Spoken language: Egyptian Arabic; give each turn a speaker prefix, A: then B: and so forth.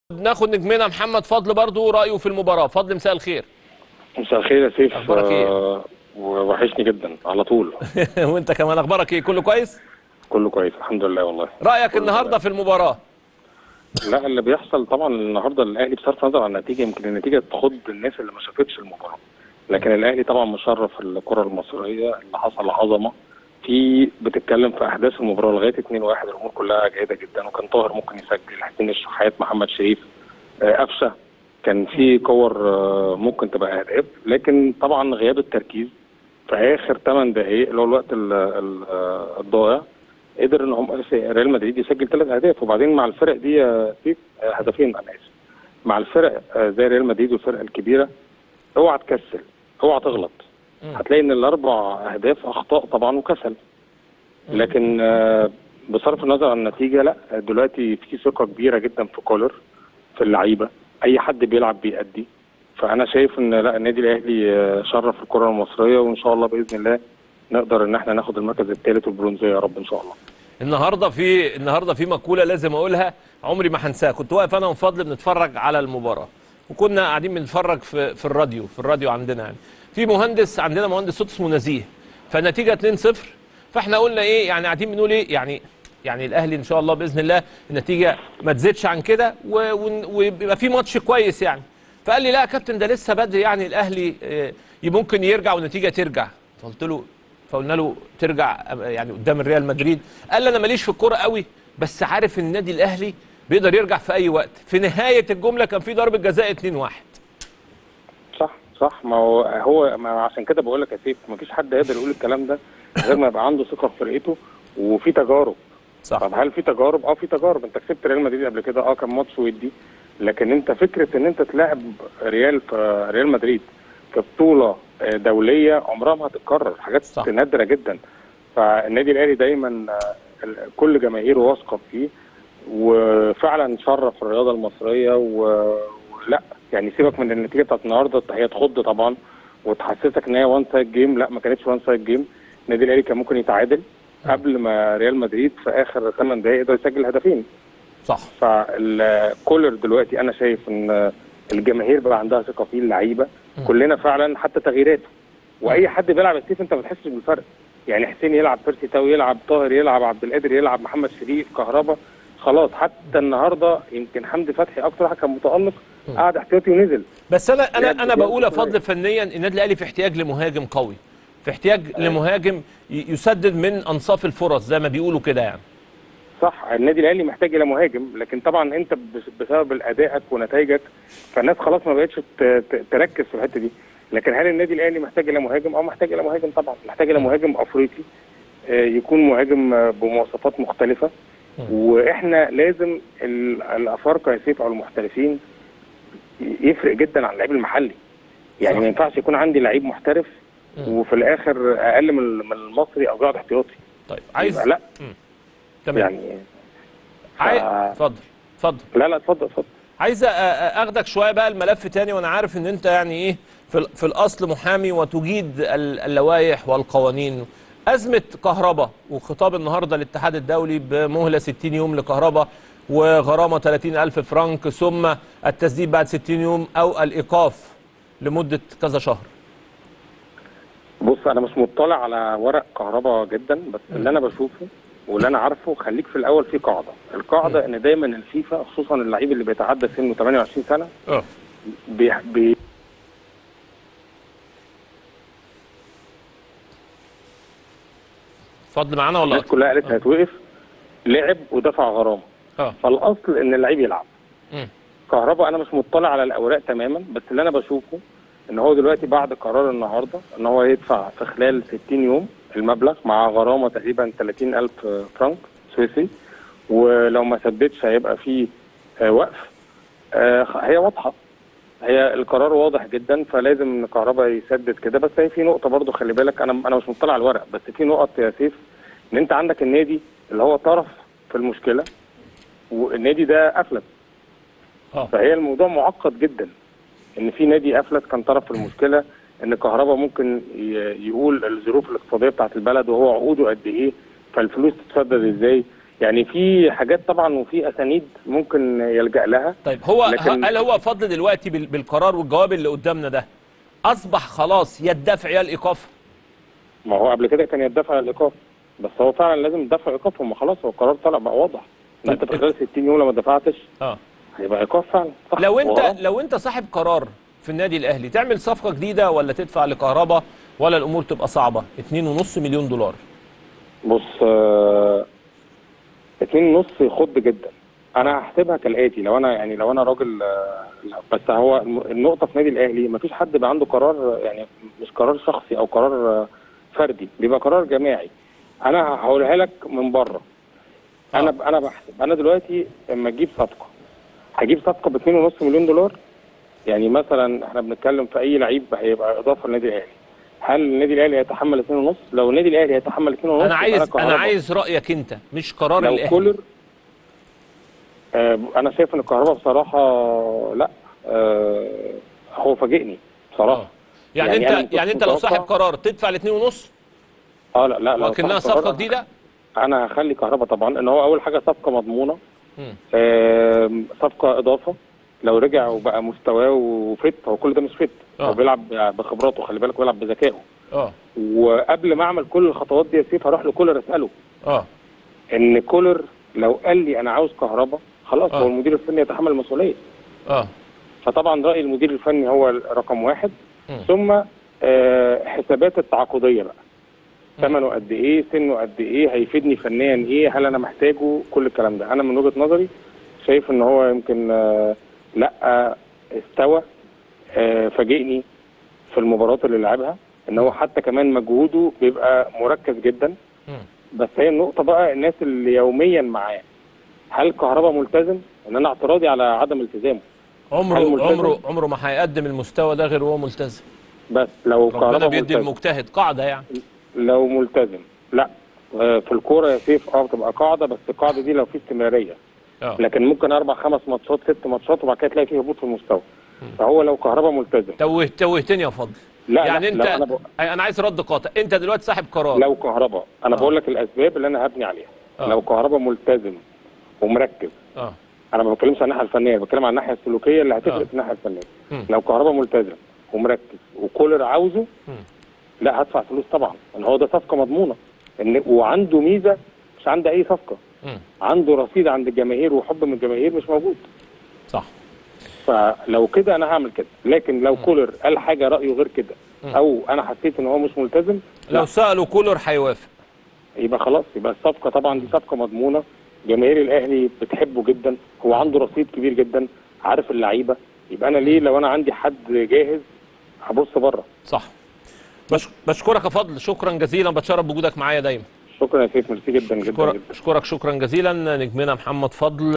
A: ناخد نجمنا محمد فضل برضو رايه في المباراه فضل مساء الخير
B: مساء الخير يا سيف
A: أخبارك إيه؟
B: آه، ووحشني جدا على طول
A: وانت كمان اخبارك ايه كله كويس
B: كله كويس الحمد لله والله
A: رايك
B: كله
A: النهارده
B: تمام.
A: في المباراه
B: لا اللي بيحصل طبعا النهارده الاهلي بصرف النظر عن النتيجه يمكن النتيجه تخض الناس اللي ما شافتش المباراه لكن الاهلي طبعا مشرف الكره المصريه اللي حصل عظمه في بتتكلم في احداث المباراه لغايه 2-1 الامور كلها جيده جدا وكان طاهر ممكن يسجل حسين الشحات محمد شريف آه، قفشه كان في كور آه، ممكن تبقى اهداف لكن طبعا غياب التركيز في اخر 8 دقائق اللي هو الوقت ال- ال- آه، الضائع قدر ان هم ريال مدريد يسجل ثلاث اهداف وبعدين مع الفرق دي يا سيف آه، هدفين انا اسف مع الفرق آه، زي ريال مدريد والفرق الكبيره اوعى تكسل اوعى تغلط هتلاقي ان الاربع اهداف اخطاء طبعا وكسل لكن آه، بصرف النظر عن النتيجه لا دلوقتي في ثقه كبيره جدا في كولر في اللعيبه اي حد بيلعب بيأدي فانا شايف ان لا النادي الاهلي آه، شرف الكره المصريه وان شاء الله باذن الله نقدر ان احنا ناخد المركز الثالث والبرونزيه يا رب ان شاء الله
A: النهارده في النهارده في مقوله لازم اقولها عمري ما هنساها كنت واقف انا وفضل بنتفرج على المباراه وكنا قاعدين بنتفرج في في الراديو في الراديو عندنا يعني في مهندس عندنا مهندس صوت اسمه نزيه فالنتيجه 2-0 فاحنا قلنا ايه يعني قاعدين بنقول ايه يعني يعني الاهلي ان شاء الله باذن الله النتيجه ما تزيدش عن كده و- ون- ويبقى في ماتش كويس يعني فقال لي لا يا كابتن ده لسه بدري يعني الاهلي آه، ممكن يرجع والنتيجه ترجع فقلت له فقلنا له ترجع يعني قدام الريال مدريد قال لي انا ماليش في الكوره قوي بس عارف ان النادي الاهلي بيقدر يرجع في اي وقت في نهايه الجمله كان في ضربه جزاء 2-1
B: صح صح ما هو هو ما عشان كده بقول لك يا سيف ما فيش حد يقدر يقول الكلام ده غير ما يبقى عنده ثقه في فرقته وفي تجارب
A: صح
B: طب هل في تجارب؟ اه في تجارب انت كسبت ريال مدريد قبل كده اه كان ماتش ودي لكن انت فكره ان انت تلاعب ريال في ريال مدريد في بطوله آه، دوليه عمرها ما هتتكرر حاجات
A: صح.
B: نادره جدا فالنادي الاهلي دايما آه، ال- كل جماهيره واثقه فيه وفعلا شرف الرياضه المصريه و- ولا يعني سيبك من النتيجه بتاعت النهارده هي تخض طبعا وتحسسك ان هي وان سايد جيم لا ما كانتش وان سايد جيم النادي الاهلي كان ممكن يتعادل قبل ما ريال مدريد في اخر 8 دقائق يقدر يسجل هدفين
A: صح
B: فالكولر دلوقتي انا شايف ان الجماهير بقى عندها ثقه فيه اللعيبه كلنا فعلا حتى تغييراته واي حد بيلعب السيف انت ما بتحسش بالفرق يعني حسين يلعب بيرسي تاو يلعب طاهر يلعب عبد القادر يلعب محمد شريف كهربا خلاص حتى النهارده يمكن حمدي فتحي اكتر واحد كان متالق قعد احتياطي ونزل
A: بس انا انا
B: بجد
A: انا
B: بجد
A: بقول يا
B: كويس.
A: فضل فنيا النادي الاهلي في احتياج لمهاجم قوي في احتياج لمهاجم ي- يسدد من انصاف الفرص زي ما بيقولوا كده يعني
B: صح النادي الاهلي محتاج الى مهاجم لكن طبعا انت بس- بسبب ادائك ونتائجك فالناس خلاص ما بقتش ت- ت- تركز في الحته دي لكن هل النادي الاهلي محتاج الى مهاجم اه محتاج الى مهاجم طبعا محتاج الى مهاجم افريقي آه، يكون مهاجم آه، بمواصفات مختلفه واحنا لازم ال- الافارقه يا سيف او المحترفين ي- يفرق جدا عن اللعيب المحلي يعني
A: صح.
B: ما ينفعش يكون عندي لعيب محترف وفي الاخر اقل من من المصري او قاعد احتياطي
A: طيب عايز
B: يبقى لا
A: تمام
B: يعني
A: عاي...
B: ف-
A: اتفضل اتفضل
B: لا لا اتفضل اتفضل
A: عايز أ- أ- اخدك شويه بقى الملف تاني وانا عارف ان انت يعني ايه في, ال- في الاصل محامي وتجيد ال- اللوائح والقوانين ازمه كهرباء وخطاب النهارده الاتحاد الدولي بمهله 60 يوم لكهرباء وغرامه 30 الف فرنك ثم التسديد بعد 60 يوم او الايقاف لمده كذا شهر
B: بص انا مش مطلع على ورق كهرباء جدا بس اللي انا بشوفه واللي انا عارفه خليك في الاول في قاعده القاعده ان دايما الفيفا خصوصا اللعيب اللي بيتعدى سنه 28 سنه
A: اه
B: بي بي
A: اتفضل معانا ولا
B: الناس كلها قالت هيتوقف لعب ودفع غرامه
A: اه
B: فالاصل ان اللعيب يلعب
A: مم.
B: كهرباء انا مش مطلع على الاوراق تماما بس اللي انا بشوفه ان هو دلوقتي بعد قرار النهارده ان هو يدفع في خلال 60 يوم المبلغ مع غرامه تقريبا 30000 فرنك سويسري ولو ما سددش هيبقى فيه آه، وقف آه، هي واضحه هي القرار واضح جدا فلازم ان كهرباء يسدد كده بس هي في نقطه برضو خلي بالك انا انا مش مطلع على الورق بس في نقط يا سيف ان انت عندك النادي اللي هو طرف في المشكله والنادي ده افلت
A: اه
B: فهي الموضوع معقد جدا ان في نادي افلت كان طرف في المشكله ان كهربا ممكن ي- يقول الظروف الاقتصاديه بتاعت البلد وهو عقوده قد ايه فالفلوس تتسدد ازاي يعني في حاجات طبعا وفي اسانيد ممكن يلجا لها
A: طيب هو
B: لكن-
A: هل هو فضل دلوقتي بال- بالقرار والجواب اللي قدامنا ده اصبح خلاص يا الدفع يا الايقاف
B: ما هو قبل كده كان يدفع الايقاف بس هو فعلا لازم يدفع ايقاف هم خلاص هو القرار طلع بقى واضح ان انت
A: طيب.
B: في خلال 60 يوم لو ما دفعتش
A: اه
B: هيبقى ايقاف فعلا صح
A: لو انت
B: هو-
A: لو انت صاحب قرار في النادي الاهلي تعمل صفقه جديده ولا تدفع لكهرباء ولا الامور تبقى صعبه 2.5 مليون دولار
B: بص آه، اتنين ونص يخض جدا انا هحسبها كالاتي لو انا يعني لو انا راجل آه، لا، بس هو الم- النقطه في نادي الاهلي مفيش حد بيبقى عنده قرار آه، يعني مش قرار شخصي او قرار آه، فردي بيبقى قرار جماعي انا هقولها لك من بره انا ب- انا بحسب انا دلوقتي لما اجيب صفقه هجيب صفقه ب 2.5 مليون دولار يعني مثلا احنا بنتكلم في اي لعيب هيبقى اضافه للنادي الاهلي هل النادي الاهلي هيتحمل 2.5 لو النادي الاهلي هيتحمل 2.5
A: انا عايز انا
B: كهربا.
A: عايز رايك انت مش قرار
B: لو
A: الاهلي
B: كولر آه انا شايف ان الكهرباء بصراحه لا آه هو فاجئني بصراحه
A: آه. يعني,
B: يعني أنا ما
A: انت
B: كنتش
A: يعني انت لو
B: متوقع.
A: صاحب قرار تدفع ل 2.5
B: اه لا لا لو
A: وكانها
B: صفقة
A: صفقه
B: قرار،
A: جديده
B: انا هخلي كهرباء طبعا ان هو اول حاجه صفقه مضمونه
A: مم.
B: آه صفقه اضافه لو رجع وبقى مستواه وفت هو كل ده مش فت
A: آه.
B: هو بيلعب بخبراته خلي بالك بيلعب بذكائه
A: اه
B: وقبل ما اعمل كل الخطوات دي يا سيف هروح لكولر اساله
A: اه
B: ان كولر لو قال لي انا عاوز كهرباء خلاص
A: آه.
B: هو المدير الفني يتحمل المسؤوليه
A: اه
B: فطبعا راي المدير الفني هو رقم واحد
A: مم.
B: ثم آه، حسابات التعاقديه بقى ثمنه قد ايه سنه قد ايه هيفيدني فنيا ايه هل انا محتاجه كل الكلام ده انا من وجهه نظري شايف ان هو يمكن آه، لا آه، استوى آه، فاجئني في المباريات اللي لعبها ان هو حتى كمان مجهوده بيبقى مركز جدا
A: مم.
B: بس هي النقطه بقى الناس اللي يوميا معاه هل كهربا ملتزم ان انا اعتراضي على عدم التزامه
A: عمره
B: هل ملتزم؟
A: عمره عمره ما هيقدم المستوى ده غير وهو ملتزم
B: بس لو
A: ربنا
B: كهربا
A: بيدي
B: ملتزم
A: المجتهد قاعده يعني
B: لو ملتزم لا آه، في الكوره يا سيف اه بتبقى قاعده بس القاعده دي لو في استمراريه
A: اه
B: لكن ممكن اربع خمس ماتشات ست ماتشات وبعد كده تلاقي فيه هبوط في المستوى فهو لو كهربا ملتزم
A: توه توهتني يا فضل
B: لا
A: يعني
B: لا
A: انت
B: لو انا ب...
A: انا عايز رد قاطع انت دلوقتي صاحب قرار
B: لو كهربا انا
A: آه.
B: بقول لك الاسباب اللي انا هبني عليها
A: آه.
B: لو كهربا ملتزم ومركز
A: اه
B: انا ما بتكلمش عن الناحيه الفنيه بتكلم عن الناحيه السلوكيه اللي هتفرق
A: آه.
B: في الناحيه الفنيه
A: مم.
B: لو كهربا ملتزم ومركز وكولر عاوزه
A: مم.
B: لا هدفع فلوس طبعا ان هو ده صفقه مضمونه ان وعنده ميزه مش عند اي صفقه
A: مم.
B: عنده رصيد عند الجماهير وحب من الجماهير مش موجود
A: صح
B: فلو كده انا هعمل كده لكن لو كولر قال حاجه رايه غير كده او انا حسيت ان هو مش ملتزم
A: لو
B: لا
A: سالوا كولر هيوافق
B: يبقى خلاص يبقى الصفقه طبعا دي صفقه مضمونه جماهير الاهلي بتحبه جدا هو عنده رصيد كبير جدا عارف اللعيبه يبقى انا ليه لو انا عندي حد جاهز هبص بره
A: صح بش... بشكرك يا فضل شكرا جزيلا بتشرف بوجودك معايا دايما
B: شكرا يا سيف ميرسي جدا جدا
A: اشكرك
B: جدا
A: اشكرك شكرا جزيلا نجمنا محمد فضل